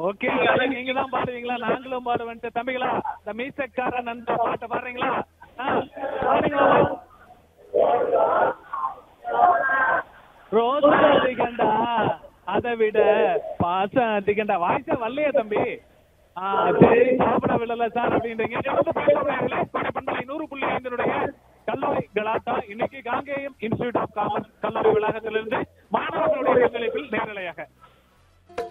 okay நீங்க தான் பாடுவீங்களா நாங்களும் பாடுவேன்ட்டு தம்பிகளா இந்த மீசக்காரன் அந்த பாட்டை பாடுறீங்களா ஆ, பாடுங்களா ரோசா அதிகண்டா அதை விட பாசம் அதிகண்டா வாய்ஸா வரலையே தம்பி ஆ சரி சாப்பிட விடல சார் அப்படின்றீங்க தொடர்ந்து பேசுறவங்களே பண்பலை நூறு புள்ளி ஐந்தினுடைய கல்லூரி கலாட்டா இன்னைக்கு காங்கேயம் இன்ஸ்டிடியூட் ஆஃப் காமர்ஸ் கல்லூரி வளாகத்திலிருந்து